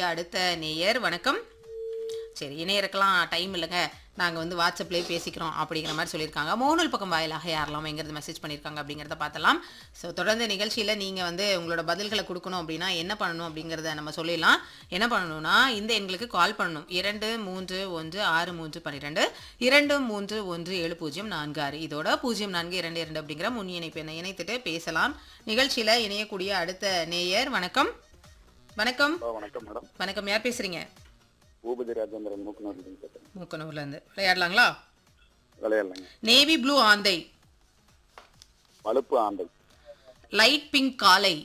அடுத்த நேயர் வணக்கம் சரி இணையருக்கெல்லாம் டைம் இல்லைங்க நாங்கள் வந்து வாட்ஸ்அப்லேயே பேசிக்கிறோம் அப்படிங்கிற மாதிரி சொல்லியிருக்காங்க மோனல் பக்கம் வாயிலாக யாரெல்லாம் எங்கிறது மெசேஜ் பண்ணியிருக்காங்க அப்படிங்கிறத பார்த்தலாம் ஸோ தொடர்ந்து நிகழ்ச்சியில் நீங்கள் வந்து உங்களோட பதில்களை கொடுக்கணும் அப்படின்னா என்ன பண்ணணும் அப்படிங்கிறத நம்ம சொல்லிடலாம் என்ன பண்ணணும்னா இந்த எண்களுக்கு கால் பண்ணணும் இரண்டு மூன்று ஒன்று ஆறு மூன்று பன்னிரெண்டு இரண்டு மூன்று ஒன்று ஏழு பூஜ்ஜியம் நான்கு ஆறு இதோட பூஜ்ஜியம் நான்கு இரண்டு இரண்டு அப்படிங்கிற முன் இணைப்பு எண்ணை இணைத்துட்டு பேசலாம் நிகழ்ச்சியில் இணையக்கூடிய அடுத்த நேயர் வணக்கம் வணக்கம் ஹலோ வணக்கம் மேடம் வணக்கம் யார் பேசுறீங்க பூபதி ராஜேந்திரன் மூக்கனூர் பேசுறேன் மூக்கனூர்ல இருந்து விளையாடலாங்களா விளையாடலைங்க நேவி ப்ளூ ஆந்தை பழுப்பு ஆந்தை லைட் பிங்க் காலை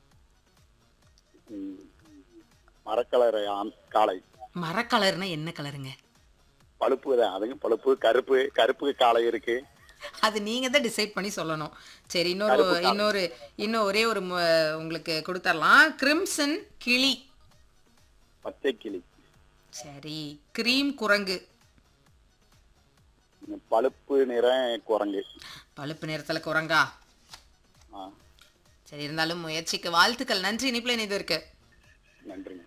ம், மரக்கலரை ஆண் காளை மரக்கலர்னா என்ன கலருங்க பழுப்பு தான் அதுங்க பழுப்பு கருப்பு கருப்பு காளை இருக்கு அது நீங்க தான் டிசைட் பண்ணி சொல்லணும் சரி இன்னொரு இன்னொரு இன்னும் ஒரே ஒரு மு- உங்களுக்கு கொடுத்துடலாம் கிரிம்சன் கிளி பச்சை கிளி சரி கிரீம் குரங்கு ம், பழுப்பு நிற குரங்கு பழுப்பு நிறத்துல குரங்கா ஆ சரி இருந்தாலும் முயற்சிக்கு வாழ்த்துக்கள் நன்றி இனிப்புல இணைந்து இருக்கு நன்றிங்க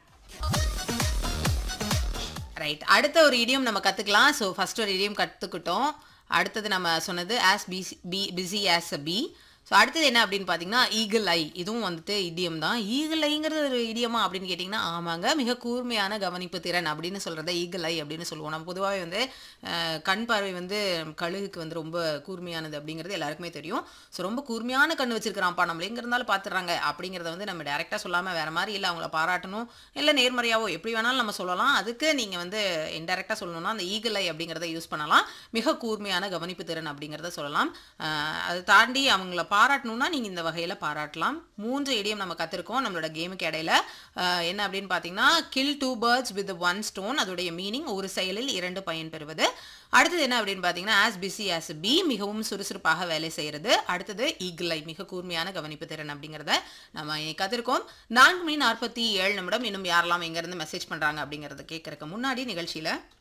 ரைட் அடுத்த ஒரு இடியம் நம்ம கற்றுக்கலாம் ஸோ ஃபர்ஸ்ட் ஒரு இடியம் கற்றுக்கிட்டோம் அடுத்தது நம்ம சொன்னது as busy bee busy as a bee so அடுத்தது என்ன அப்படின்னு பார்த்தீங்கன்னா ஈகிள் ஐ இதுவும் வந்துட்டு இடியம் தான் ஈகிள் ஐங்கிறது ஒரு இடியமா அப்படின்னு கேட்டிங்கன்னா ஆமாங்க மிக கூர்மையான கவனிப்பு திறன் அப்படின்னு சொல்கிறத ஈகிள் ஐ அப்படின்னு சொல்லுவோம் நம்ம பொதுவாகவே வந்து அஹ், கண் பார்வை வந்து கழுகுக்கு வந்து ரொம்ப கூர்மையானது அப்படிங்கிறது எல்லாருக்குமே தெரியும் ஸோ ரொம்ப கூர்மையான கண் வச்சிருக்கிறான்ப்பா நம்மள எங்கே இருந்தாலும் பார்த்துறாங்க அப்படிங்கிறத வந்து நம்ம டேரெக்டாக சொல்லாமல் வேறு மாதிரி இல்லை அவங்கள பாராட்டணும் இல்லை நேர்மறையாவோ எப்படி வேணாலும் நம்ம சொல்லலாம் அதுக்கு நீங்கள் வந்து இன்டெரக்டாக சொல்லணும்னா அந்த ஈகிள் ஐ அப்படிங்கிறத யூஸ் பண்ணலாம் மிக கூர்மையான கவனிப்பு திறன் அப்படிங்கிறத சொல்லலாம் ஆஹ் அதை தாண்டி அவங்கள பாராட்டணும்னா நீங்கள் இந்த வகையில் பாராட்டலாம் மூன்று இடியம் நம்ம கற்றுருக்கோம் நம்மளோட கேமுக்கு இடையில ஆஹ் என்ன அப்படின்னு பார்த்தீங்கன்னா kill two birds with one stone அதோடைய மீனிங் ஒரு செயலில் இரண்டு பயன் பெறுவது அடுத்தது என்ன அப்படின்னு பார்த்தீங்கன்னா ஆஸ் பிஸி ஆஸ் பி மிகவும் சுறுசுறுப்பாக வேலை செய்கிறது அடுத்தது ஈகிள் ஐ மிக கூர்மையான கவனிப்பு திறன் அப்படிங்கிறத நம்ம இன்னைக்கு கற்றுருக்கோம் நான்கு மணி நாற்பத்தி ஏழு நிமிடம் இன்னும் யாரெல்லாம் எங்கேருந்து மெசேஜ் பண்ணுறாங்க அப்படிங்கிறத கேட்கறதுக்கு முன்னாடி நிகழ்ச்சியில்